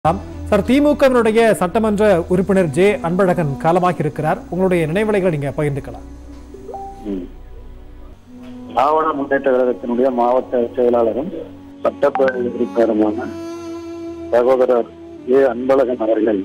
ஆம். சார் திமுகவினுடைய சட்டமன்ற உறுப்பினர் ஜே அன்பழகன் காலமாகி இருக்கிறார் உங்களுடைய நினைவலைகளை நீங்க பகிர்ந்துக்கலாம் ம். திராவிட முன்னேற்ற கழகத்தினுடைய மாவட்ட செயலாளரும் சட்டப்பேரவை உறுப்பினருமான சகோதரர் ஏ அன்பழகன் அவர்கள்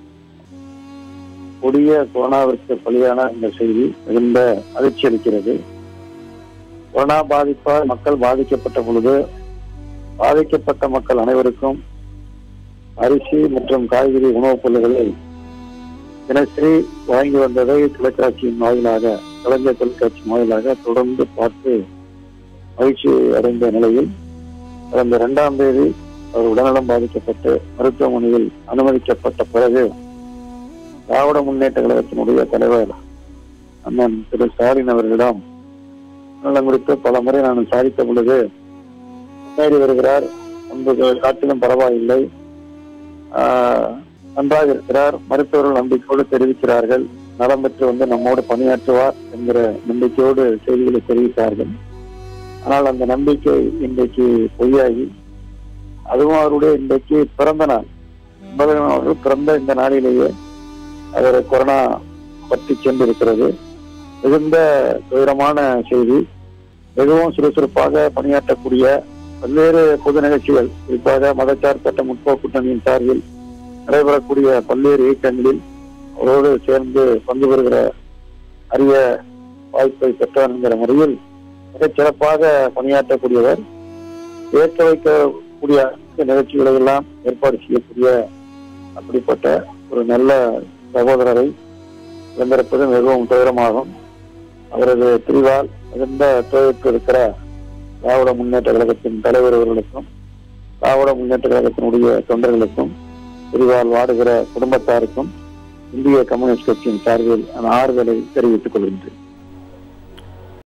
கொடிய கொரோனாவிற்கு பலியான இந்த செய்தி மிகுந்த அதிர்ச்சி அளிக்கிறது கொரோனா பாதிப்பால் மக்கள் பாதிக்கப்பட்ட பொழுது பாதிக்கப்பட்ட மக்கள் அனைவருக்கும் அரிசி மற்றும் காய்கறி உணவுப் பொருட்களை தினசரி வாங்கி வந்ததை தொலைக்காட்சியின் வாயிலாக கலைஞர் தொலைக்காட்சி வாயிலாக தொடர்ந்து பார்த்து மகிழ்ச்சி அடைந்த நிலையில் கடந்த இரண்டாம் தேதி அவர் உடல்நலம் பாதிக்கப்பட்டு மருத்துவமனையில் அனுமதிக்கப்பட்ட பிறகு திராவிட முன்னேற்ற கழகத்தினுடைய தலைவர் அண்ணன் திரு ஸ்டாலின் அவர்களிடம் நலம் குறித்து பல முறை நான் விசாரித்த பொழுது முன்னேறி வருகிறார் முன்பு காட்டிலும் பரவாயில்லை ஆஹ், நன்றாக இருக்கிறார் மருத்துவர்கள் நம்பிக்கையோடு தெரிவிக்கிறார்கள் நலம் பெற்று வந்து நம்மோடு பணியாற்றுவார் என்கிற நம்பிக்கையோடு செய்திகளை தெரிவித்தார்கள் ஆனால் அந்த நம்பிக்கை இன்றைக்கு பொய்யாகி அதுவும் அவருடைய இன்றைக்கு பிறந்த நாள் அன்பழகன் அவர்கள் பிறந்த இந்த நாளிலேயே அவர் கொரோனா பற்றி சென்றிருக்கிறது மிகுந்த துயரமான செய்தி மிகவும் சுறுசுறுப்பாக பணியாற்றக்கூடிய பல்வேறு பொது நிகழ்ச்சிகள் குறிப்பாக மதச்சார்பற்ற முற்போக்கு கூட்டணியின் சார்பில் நடைபெறக்கூடிய பல்வேறு இயக்கங்களில் அவரோடு சேர்ந்து பங்கு பெறுகிற அரிய வாய்ப்பை பெற்றவர் என்கிற முறையில் மிகச் சிறப்பாக பணியாற்றக்கூடியவர் ஏற்க வைக்கக்கூடிய நிகழ்ச்சிகளை எல்லாம் ஏற்பாடு செய்யக்கூடிய அப்படிப்பட்ட ஒரு நல்ல சகோதரரை இழந்திருப்பது மிகவும் துயரமாகும் அவரது பிரிவால் மிகுந்த துயரத்து இருக்கிற திராவிட முன்னேற்ற கழகத்தின் தலைவர் அவர்களுக்கும் திராவிட முன்னேற்ற கழகத்தினுடைய தொண்டர்களுக்கும் பிரிவால் வாடுகிற குடும்பத்தாருக்கும் இந்திய கம்யூனிஸ்ட் கட்சியின் சார்பில் நான் ஆறுதலை தெரிவித்துக் கொள்கின்றேன்